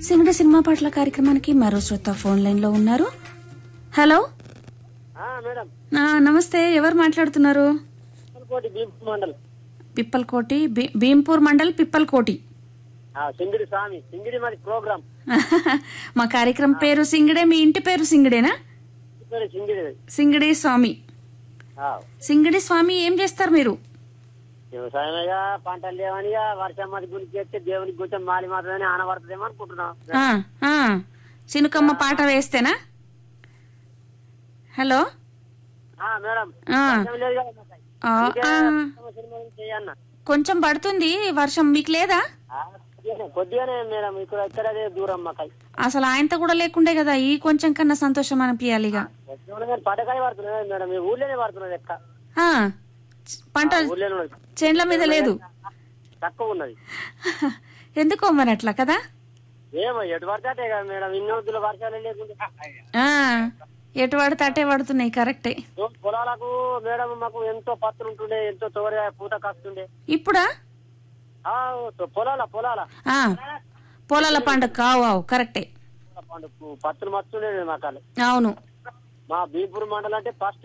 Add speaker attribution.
Speaker 1: సింగడి cinema పాటల కార్యక్రమానికి మరో శ్రోత ఫోన్ లైన్ లో ఉన్నారు హలో
Speaker 2: ఆ, మేడం
Speaker 1: ఆ, నమస్తే ఎవరు మాట్లాడుతున్నారు
Speaker 2: కోటి బీప్ మండల్
Speaker 1: పిప్పల్కోటి బీ- భీంపూర్ మండల్ పిప్పల్కోటి
Speaker 2: ఆ, సింగిడి స్వామి సింగిడి మరి ప్రోగ్రామ్
Speaker 1: మా కార్యక్రమం పేరు సింగడే మీ ఇంటి పేరు సింగడేనా
Speaker 2: పేరు సింగిడి
Speaker 1: సింగడి స్వామి
Speaker 2: ఆ,
Speaker 1: సింగడి స్వామి ఏం చేస్తారు మీరు
Speaker 2: వ్యవసాయమేగా పంటలు లేవనిగా వర్షం మరి గురించి చేస్తే దేవునికి కొంచెం మాలి మాత్రమే ఆనబడుతుందేమో అనుకుంటున్నాం
Speaker 1: ఆ, ఆ, చినుకమ్మ పాట వేస్తేనా హలో
Speaker 2: ఆ, మేడం
Speaker 1: ఆ.
Speaker 2: వర్షం లేదు కదా మాకు.
Speaker 1: ఆ,
Speaker 2: మీకే
Speaker 1: ఆ,
Speaker 2: సినిమా గురించి చేయన్న
Speaker 1: కొంచెం పడుతుంది వర్షం మీకు లేదా
Speaker 2: ఆ, కొద్దిగానే- కొద్దిగానే మేడం ఇక్కడ ఇక్కడదే దూరం మాకు
Speaker 1: అసలు ఆయనతో కూడా లేకుండే కదా ఈ కొంచెం కన్నా సంతోషం అనిపించాలి ఇక
Speaker 2: పటకాయ పడుతున్నది మేడం మీ ఊర్లోనే పడుతున్నది ఎక్క
Speaker 1: ఆ, పంట
Speaker 2: ఊర్లోనే ఉన్నది
Speaker 1: చేన్ల మీద లేదు
Speaker 2: తక్కువ ఉన్నది
Speaker 1: ఎందుకో మరి అట్లా కదా
Speaker 2: ఏమో ఎటు పడితే అటే కదా మేడం ఇన్ని వద్దుల వర్షాలు లేకుండా
Speaker 1: ఆ ఎటు పడితే అటే పడుతున్నాయి కరెక్టే
Speaker 2: ఓ పొలాలకు మేడం మాకు ఎంతో పత్తులు ఉంటుండే ఎంతో తోరే పూత కాస్తుండే
Speaker 1: ఇప్పుడా
Speaker 2: ఆ, పొలాల పొలాల
Speaker 1: ఆ పొలాల పండుగ కావు అవు కరెక్టే
Speaker 2: పండుగ పత్తులు మస్తుండే మాకు
Speaker 1: అవును
Speaker 2: మా బీపూర్ మండలం అంటే ఫస్ట్